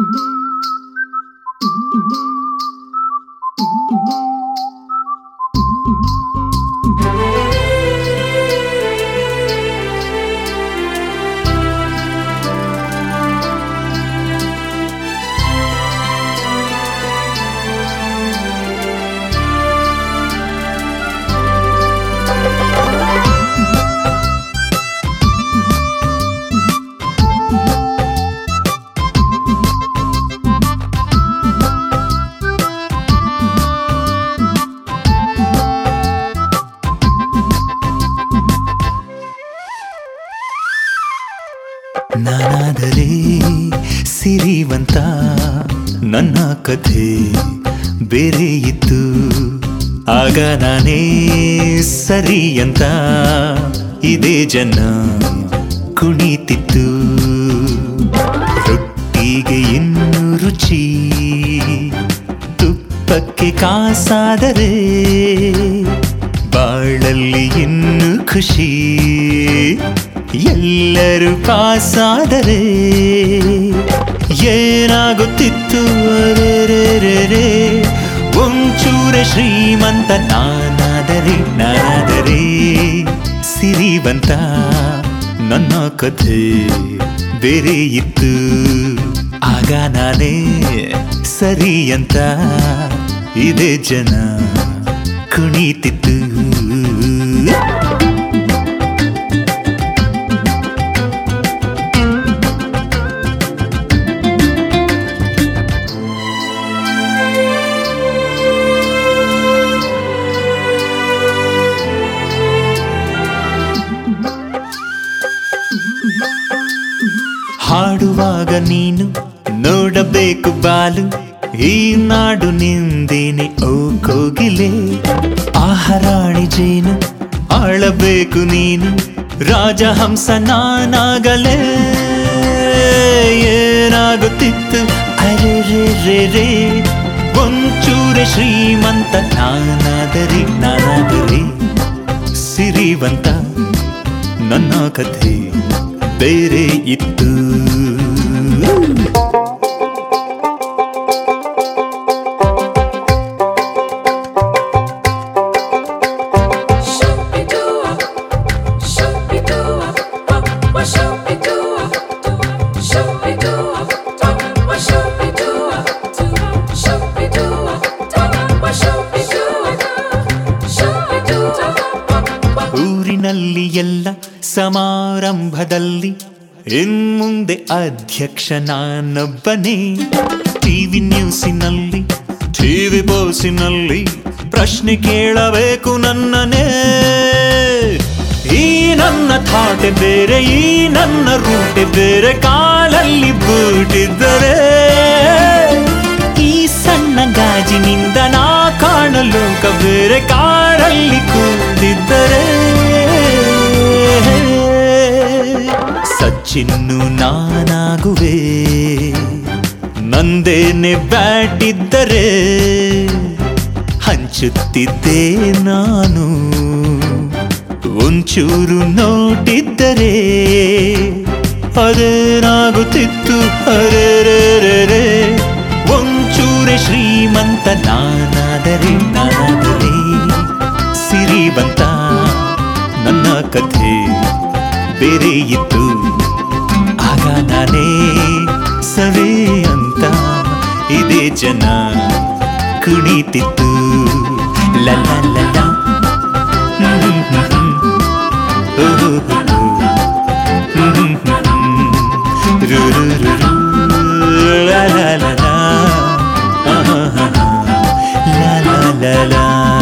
ನಾನಾದರೆ ಸಿರಿವಂತ ನನ್ನ ಕಥೆ ಬೇರೆ ಇತ್ತು ಆಗ ನಾನೇ ಸರಿ ಅಂತ ಇದೇ ಜನ ಕುಣಿತಿತ್ತು ರೊಟ್ಟಿಗೆ ಇನ್ನು ರುಚಿ ತುಪ್ಪಕ್ಕೆ ಕಾಸಾದರೆ ಬಾಳಲ್ಲಿ ಇನ್ನು ಖುಷಿ ಎಲ್ಲರೂ ಪಾಸಾದರೆ ಏನಾಗುತ್ತಿತ್ತು ಅರೆರೆರೆರೆ ಒಂಚೂರೆ ಶ್ರೀಮಂತ ನಾನಾದರೆ ನಾನಾದರೆ ಸಿರಿವಂತ ನನ್ನ ಕಥೆ ಬೇರೆ ಇತ್ತು ಆಗ ನಾನೇ ಸರಿ ಅಂತ ಇದೇ ಜನ ಕುಣಿತಿತ್ತು ಹಾಡುವಾಗ ನೀನು ನೋಡಬೇಕು ಬಾಲು ಈ ನಾಡು ನಿಂದೇನೆ ಓ ಕೋಗಿಲೆ ಆಹರಾಣಿ ಜೇನು ಆಳಬೇಕು ನೀನು ರಾಜಹಂಸ ನಾನಾಗಲೇ ಏನಾಗುತ್ತಿತ್ತು ಅರೆ ರೇ ರೇ ರೇ ಒಂಚೂರೆ ಶ್ರೀಮಂತ ನಾನಾದರೆ ನಾನಾದರೆ ಸಿರಿವಂತ ನನ್ನ ಕಥೆ ಬೇರೆ ಇತ್ತು ಊರಿನಲ್ಲಿ ಎಲ್ಲ ಸಮಾರಂಭದಲ್ಲಿ ಇನ್ಮುಂದೆ ಅಧ್ಯಕ್ಷ ನಾನೊಬ್ಬನೇ ಟಿವಿ ನ್ಯೂಸಿನಲ್ಲಿ ಟಿವಿ ಬೋಸಿನಲ್ಲಿ ಪ್ರಶ್ನೆ ಕೇಳಬೇಕು ನನ್ನನೇ ಈ ನನ್ನ ಥಾಟೆ ಬೇರೆ ಈ ನನ್ನ ರೂಟೆ ಬೇರೆ ಕಾಲಲ್ಲಿ ಬೂಟಿದ್ದರೆ ಈ ಸಣ್ಣ ಗಾಜಿನಿಂದ ನಾ ಕಾಣಲು ಬೇರೆ ಕಾರಲ್ಲಿ ಕೂದಿದ್ದರೆ ಸಚ್ಚಿನ್ನು ನಾನಾಗುವೆ ನಂದೇನೆ ಬ್ಯಾಟ್ ಇದ್ದರೆ ಹಂಚುತ್ತಿದ್ದೆ ನಾನು ಒಂಚೂರು ನೋಟಿದ್ದರೆ ಅದೇನಾಗುತ್ತಿತ್ತು ಅರೆ ರೇ ರೇ ರೇ ಒಂಚೂರೆ ಶ್ರೀಮಂತ ನಾನಾದರೆ ನಾನಾದರೆ ಸಿರಿವಂತ ನನ್ನ ಕಥೆ ಬೇರೆ ಇತ್ತು ಆಗ ನಾನೇ ಸವೇ ಅಂತ ಇದೇ ಜನ ಕುಣಿತಿತ್ತು ಲಲ್ಲ ಲಲ್ಲ ಹ್ಮ್ ಹ್ಮ್ ಹ್ಮ್. ಓಹೋ ಹೋ ಹೋ. ಹ್ಮ್ ಹ್ಮ್ ಹ್ಮ್ ಹ್ಮ್. ರು ರು ರು ರು. ಲ ಲ ಲ ಲ. ಆಹಾ ಹಾ ಹಾ. ಲ ಲ ಲ ಲ.